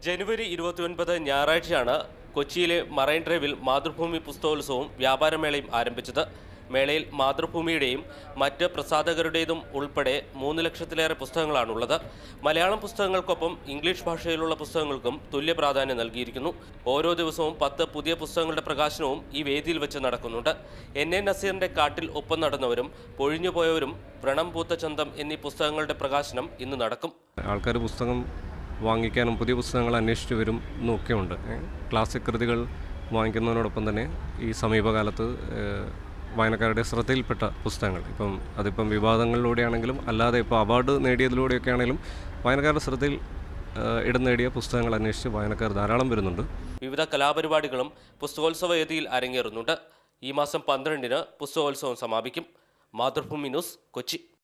ജനുവരി ഇരുപത്തിയൊൻപത് ഞായറാഴ്ചയാണ് കൊച്ചിയിലെ മറൈൻ ഡ്രൈവിൽ മാതൃഭൂമി പുസ്തകോത്സവവും വ്യാപാരമേളയും ആരംഭിച്ചത് മേളയിൽ മാതൃഭൂമിയുടെയും മറ്റ് പ്രസാധകരുടേതും ഉൾപ്പെടെ മൂന്ന് ലക്ഷത്തിലേറെ പുസ്തകങ്ങളാണുള്ളത് മലയാളം പുസ്തകങ്ങൾക്കൊപ്പം ഇംഗ്ലീഷ് ഭാഷയിലുള്ള പുസ്തകങ്ങൾക്കും തുല്യ പ്രാധാന്യം നൽകിയിരിക്കുന്നു ഓരോ ദിവസവും പത്ത് പുതിയ പുസ്തകങ്ങളുടെ പ്രകാശനവും ഈ വേദിയിൽ വെച്ച് നടക്കുന്നുണ്ട് എൻ എ നസീറിന്റെ കാട്ടിൽ ഒപ്പം നടന്നവരും പൊഴിഞ്ഞുപോയവരും വ്രണം പൂത്ത ചന്തം എന്നീ പുസ്തകങ്ങളുടെ പ്രകാശനം ഇന്ന് നടക്കും ആൾക്കാർ പുസ്തകം വാങ്ങിക്കാനും പുതിയ പുസ്തകങ്ങൾ അന്വേഷിച്ച് വരും എന്നൊക്കെയുണ്ട് ഏ. ക്ലാസിക് കൃതികൾ വാങ്ങിക്കുന്നതിനോടൊപ്പം തന്നെ ഈ സമീപകാലത്ത് ഏഹ്, വായനക്കാരുടെ ശ്രദ്ധയിൽപ്പെട്ട പുസ്തകങ്ങൾ ഇപ്പം അതിപ്പം വിവാദങ്ങളിലൂടെയാണെങ്കിലും അല്ലാതെ ഇപ്പോൾ അവാർഡ് നേടിയതിലൂടെയൊക്കെ ആണെങ്കിലും വായനക്കാരുടെ ശ്രദ്ധയിൽ ഏഹ്, ഇടം നേടിയ പുസ്തകങ്ങൾ അന്വേഷിച്ച് വായനക്കാർ ധാരാളം വരുന്നുണ്ട് വിവിധ കലാപരിപാടികളും പുസ്തകോത്സവ വേദിയിൽ അരങ്ങേറുന്നുണ്ട് ഈ മാസം പന്ത്രണ്ടിന് പുസ്തകോത്സവം സമാപിക്കും മാതൃഭൂമി ന്യൂസ് കൊച്ചി